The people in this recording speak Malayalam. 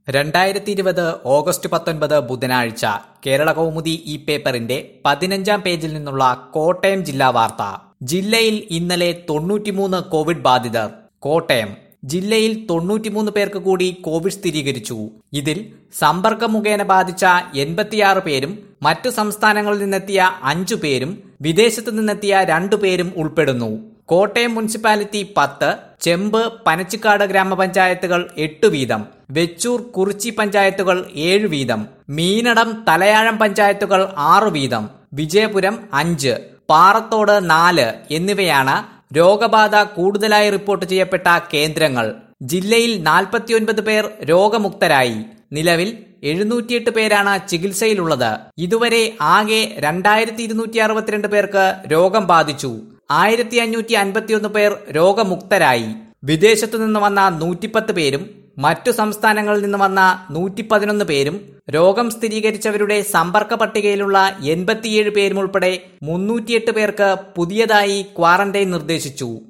രണ്ടായിരത്തി ഇരുപത് ഓഗസ്റ്റ് പത്തൊൻപത് ബുധനാഴ്ച കേരള കൗമുദി ഈ പേപ്പറിന്റെ പതിനഞ്ചാം പേജിൽ നിന്നുള്ള കോട്ടയം ജില്ലാ വാർത്ത ജില്ലയിൽ ഇന്നലെ തൊണ്ണൂറ്റിമൂന്ന് കോവിഡ് ബാധിതർ കോട്ടയം ജില്ലയിൽ തൊണ്ണൂറ്റിമൂന്ന് പേർക്ക് കൂടി കോവിഡ് സ്ഥിരീകരിച്ചു ഇതിൽ സമ്പർക്കം മുഖേന ബാധിച്ച എൺപത്തിയാറ് പേരും മറ്റു സംസ്ഥാനങ്ങളിൽ നിന്നെത്തിയ അഞ്ചു പേരും വിദേശത്തു നിന്നെത്തിയ രണ്ടു പേരും ഉൾപ്പെടുന്നു കോട്ടയം മുനിസിപ്പാലിറ്റി പത്ത് ചെമ്പ് പനച്ചിക്കാട് ഗ്രാമപഞ്ചായത്തുകൾ എട്ട് വീതം വെച്ചൂർ കുറിച്ചി പഞ്ചായത്തുകൾ ഏഴ് വീതം മീനടം തലയാഴം പഞ്ചായത്തുകൾ ആറ് വീതം വിജയപുരം അഞ്ച് പാറത്തോട് നാല് എന്നിവയാണ് രോഗബാധ കൂടുതലായി റിപ്പോർട്ട് ചെയ്യപ്പെട്ട കേന്ദ്രങ്ങൾ ജില്ലയിൽ നാൽപ്പത്തിയൊൻപത് പേർ രോഗമുക്തരായി നിലവിൽ എഴുന്നൂറ്റിയെട്ട് പേരാണ് ചികിത്സയിലുള്ളത് ഇതുവരെ ആകെ രണ്ടായിരത്തി ഇരുന്നൂറ്റി അറുപത്തിരണ്ട് പേർക്ക് രോഗം ബാധിച്ചു ആയിരത്തി അഞ്ഞൂറ്റി അൻപത്തിയൊന്ന് പേർ രോഗമുക്തരായി വിദേശത്തു നിന്ന് വന്ന നൂറ്റിപ്പത്ത് പേരും മറ്റു സംസ്ഥാനങ്ങളിൽ നിന്ന് വന്ന നൂറ്റി പതിനൊന്ന് പേരും രോഗം സ്ഥിരീകരിച്ചവരുടെ സമ്പർക്ക പട്ടികയിലുള്ള എൺപത്തിയേഴ് പേരും ഉൾപ്പെടെ മുന്നൂറ്റിയെട്ട് പേർക്ക് പുതിയതായി ക്വാറന്റൈൻ നിർദ്ദേശിച്ചു